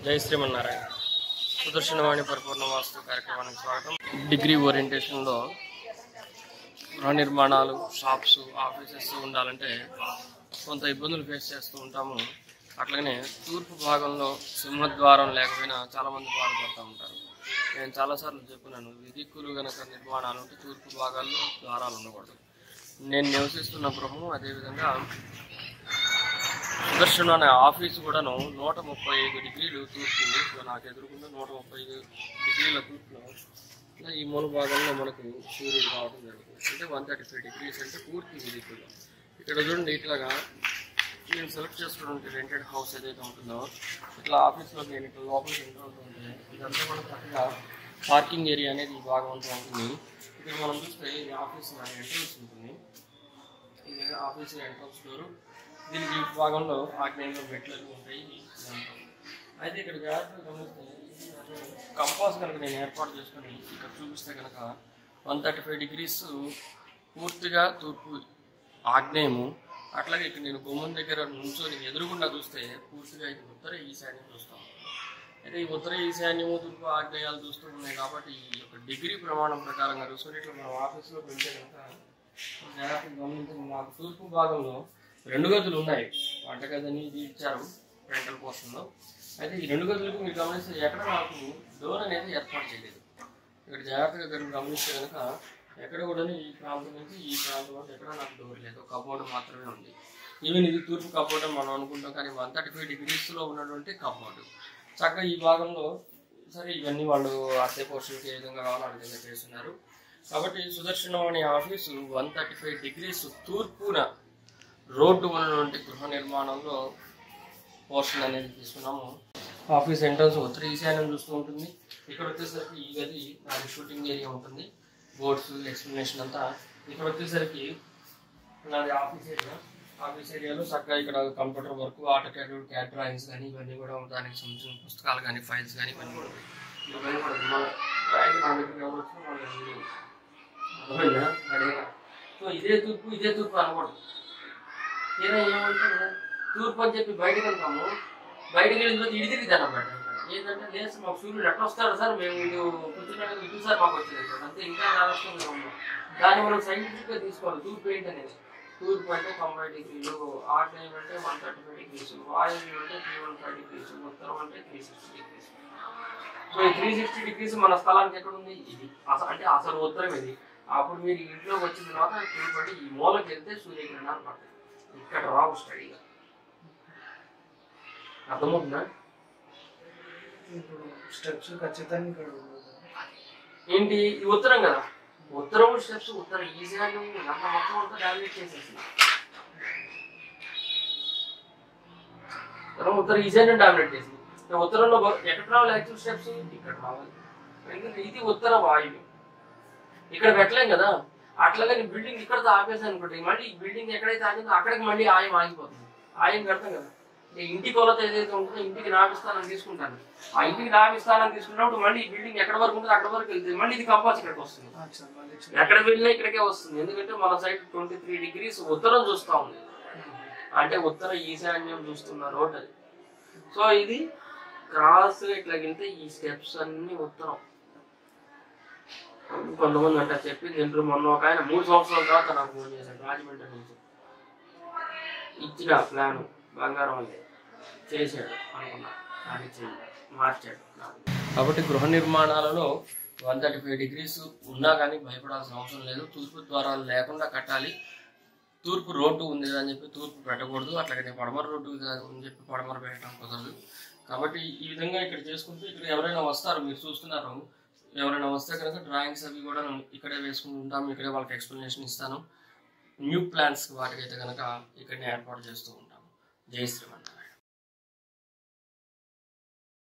జై శ్రీమన్నారాయణ సుదర్శనవాణి పరిపూర్ణ వాస్తు కార్యక్రమానికి స్వాగతం డిగ్రీ ఓరియంటేషన్లో గృహ నిర్మాణాలు షాప్స్ ఆఫీసెస్ ఉండాలంటే కొంత ఇబ్బందులు ఫేస్ చేస్తూ ఉంటాము అట్లాగనే తూర్పు భాగంలో సింహద్వారం లేకపోయినా చాలామంది బాధపడుతూ ఉంటారు నేను చాలాసార్లు చెప్పినాను విధిక్కులు గనక నిర్మాణాలు ఉంటే తూర్పు భాగాల్లో ద్వారాలు ఉండకూడదు నేను నివసిస్తున్న గృహం అదేవిధంగా సుదర్శన్ అనే ఆఫీస్ కూడాను నూట ముప్పై ఐదు డిగ్రీలు తూర్పు నాకు ఎదురుకుండా నూట ముప్పై ఐదు డిగ్రీల తూర్పులో ఇలా ఈ మూల భాగంలో మనకు సూర్యుడు రావడం జరుగుతుంది అంటే వన్ థర్టీ ఫైవ్ డిగ్రీస్ అంటే పూర్తి విధికులు ఇక్కడ చూడండి ఇట్లాగా నేను సెలెక్ట్ చేసుకున్న రెంటెడ్ హౌస్ ఏదైతే ఉంటుందో ఇట్లా ఆఫీస్లో నేను ఇట్లా లోపలికి ఎంటర్ అవుతుంటే ఇదంతా కూడా చక్కగా పార్కింగ్ ఏరియా అనేది ఈ భాగం అంతా ఉంటుంది ఇక్కడ మనం చూస్తే ఇది ఆఫీస్ ఎంట్రన్స్ ఉంటుంది ఇది ఆఫీస్ ఎంట్రన్స్ డోర్ దీనికి ఈ భాగంలో ఆగ్నేయంలో మెట్లు అవి ఉంటాయి ఇదంతా. అయితే ఇక్కడ జాగ్రత్తగా గమనిస్తే కంపాస్ కనుక నేను ఏర్పాటు చేసుకొని ఇక్కడ చూపిస్తే కనుక వన్ థర్టీ ఫైవ్ డిగ్రీస్ పూర్తిగా తూర్పు ఆగ్నేయము అట్లాగే ఇక్కడ నేను గుమ్మం దగ్గర నుంచొని ఎదురుగుండా చూస్తే పూర్తిగా ఇది ఉత్తర ఈశాన్యం చూస్తాం అయితే ఈ ఉత్తర ఈశాన్యము తూర్పు ఆగ్నేయాలు చూస్తూ ఉన్నాయి కాబట్టి ఈ యొక్క డిగ్రీ ప్రమాణం ప్రకారంగా చూసుకొని ఇట్లా మనం ఆఫీస్లో వెళ్తే కనుక జాగ్రత్తగా గమనించండి మాకు తూర్పు భాగంలో రెండు గదులు ఉన్నాయి వంటగదిని ఇది ఇచ్చారు రెంటల్ పోర్షన్లో అయితే ఈ రెండు గదులకు మీరు గమనిస్తే ఎక్కడ నాకు డోర్ అనేది ఏర్పాటు చేయలేదు ఇక్కడ జాగ్రత్తగా కనుక గమనిస్తే కనుక ఎక్కడ కూడా ఈ ప్రాంతం నుంచి ఈ ప్రాంతం వరకు ఎక్కడ నాకు డోర్ లేదు కబోర్డ్ మాత్రమే ఉంది ఈవెన్ ఇది తూర్పు కబోర్డ్ అని మనం అనుకుంటాం కానీ వన్ థర్టీ ఫైవ్ డిగ్రీస్లో ఉన్నటువంటి కబోర్డ్ చక్కగా ఈ భాగంలో సరే ఇవన్నీ వాళ్ళు అద్దె పోర్షన్కి ఏ విధంగా కావాలో ఆ విధంగా చేస్తున్నారు కాబట్టి సుదర్శనం అనే office one thirty five degrees తూర్పున రోడ్డు ఉన్నటువంటి గృహ నిర్మాణంలో పోర్షన్ అనేది తీసుకున్నాము ఆఫీస్ ఎంట్రన్స్ ఉత్తర ఈశాన్యం చూస్తూ ఉంటుంది ఇక్కడ వచ్చేసరికి ఈ గది నాది షూటింగ్ ఏరియా ఉంటుంది బోర్డ్స్ ఎక్స్ప్లెనేషన్ అంతా ఇక్కడ వచ్చేసరికి నాది ఆఫీస్ ఏరియా ఆఫీస్ ఏరియాలో చక్కగా ఇక్కడ computer work AutoCAD CAD drawings కానీ ఇవన్నీ కూడా దానికి సంబంధించిన పుస్తకాలు కానీ ఫైల్స్ కానీ ఇవన్నీ కూడా ఉన్నాయి. ఇవన్నీ కూడా మన డ్రాయింగ్ మన దగ్గర ఎవరు వచ్చినా వాళ్ళకి ఇది అర్థమైందా? అడిగినా. సో ఇదే తూర్పు ఇదే తూర్పు అనకూడదు తీరా ఏమంటే తూర్పు అని చెప్పి బయటకు వెళ్తాము బయటకు వెళ్ళిన తర్వాత ఇడి తిరిగి దండం పెట్టాలి ఏంటంటే లేదు సార్ మాకు సూర్యుడు ఎట్లా వస్తాడు సార్ మేము ఇది కూర్చున్నాక ఇటు సార్ మాకు వచ్చింది సార్ అంతే ఇంకా ఆలస్యంగా ఉన్నాం దాన్ని మనం సైంటిఫిక్గా తీసుకోవాలి తూర్పు ఏంటి అనేది తూర్పు అంటే తొంభై డిగ్రీలు ఆగ్నేయం అంటే వన్ థర్టీ ఫైవ్ డిగ్రీస్ వాయువ్యం అంటే త్రీ వన్ ఫైవ్ డిగ్రీస్ ఉత్తరం అంటే త్రీ సిక్స్టీ డిగ్రీస్ సో ఈ త్రీ సిక్స్టీ డిగ్రీస్ మన స్థలానికి ఎక్కడ ఉంది ఇది అసలు అంటే అసలు ఉత్తరం ఇది అప్పుడు మీరు ఇంట్లోకి వచ్చిన తర్వాత తూర్పు అంటే ఈ మూలకి వెళ్తే సూర్యకిరణాలు పడతాయి ఇక్కడ రావు స్టడీగా అర్థమవుతుందా ఇప్పుడు స్టెప్స్ ఖచ్చితంగా ఇక్కడ ఉండదు ఏంటి ఇది ఉత్తరం కదా ఉత్తరం స్టెప్స్ ఉత్తరం ఈశాన్యం అంత మొత్తం అంతా డామినేట్ చేసేసింది ఉత్తరం ఉత్తర ఈశాన్యం డామినేట్ చేసింది ఇక ఉత్తరంలో బ- ఎక్కడ రావాలి యాక్చువల్ స్టెప్స్ ఇక్కడ రావాలి ఎందుకంటే ఇది ఉత్తర వాయువు ఇక్కడ పెట్టలేం కదా అట్లాగే నీ బిల్డింగ్ ఇక్కడతో ఆపేసాను అనుకోండి మళ్ళీ ఈ బిల్డింగ్ ఎక్కడైతే ఆగిందో అక్కడికి మళ్ళీ ఆయం ఆగిపోతుంది ఆయం కడతాం కదా ఈ ఇంటి కొలత ఏదైతే ఉంటుందో ఇంటికి నాపిస్తానని తీసుకుంటాను ఆ ఇంటికి నాపిస్తానని తీసుకున్నప్పుడు మళ్ళీ ఈ బిల్డింగ్ ఎక్కడ వరకు ఉంటుందో అక్కడ వరకు వెళ్తుంది మళ్ళీ ఇది కంపాస్ ఇక్కడికి వస్తుంది అచ్చా, మళ్ళీ చిన్న- ఎక్కడ వెళ్ళినా ఇక్కడికే వస్తుంది ఎందుకంటే మన సైడ్ ట్వంటీ త్రీ డిగ్రీస్ ఉత్తరం చూస్తా ఉంది అంటే ఉత్తర ఈశాన్యం చూస్తున్న రోడ్ అది సో ఇది క్రాస్ ఇట్లా వెళ్తే ఈ స్టెప్స్ అన్ని ఉత్తరం కొంతమంది అంటే చెప్పి దీంట్లో మొన్న ఒక ఆయన మూడు సంవత్సరాల తర్వాత నాకు ఫోన్ చేశాడు రాజమండ్రి నుంచి ఇచ్చిన ప్లాన్ బంగారం అదే చేశాడు అనుకున్నా అది చేయి మార్చాడు కాబట్టి గృహ నిర్మాణాలలో వన్ థర్టీ ఫైవ్ డిగ్రీస్ ఉన్నా కానీ భయపడాల్సిన అవసరం లేదు తూర్పు ద్వారాలు లేకుండా కట్టాలి తూర్పు రోడ్డు ఉంది అని చెప్పి తూర్పు పెట్టకూడదు అట్లాగే పడమర రోడ్డు అని చెప్పి పడమర పెట్టడం కుదరదు కాబట్టి ఈ విధంగా ఇక్కడ చేసుకుంటూ ఇక్కడ ఎవరైనా వస్తారు మీరు చూస్తున్నారు ఎవరైనా వస్తే కనుక డ్రాయింగ్స్ అవి కూడా ఇక్కడే వేసుకుంటూ ఉంటాం ఇక్కడే వాళ్ళకి ఎక్స్ప్లెనేషన్ ఇస్తాను న్యూ ప్లాన్స్ వాటికైతే కనుక ఇక్కడనే ఏర్పాటు చేస్తూ ఉంటాము జై శ్రీమన్నారాయణ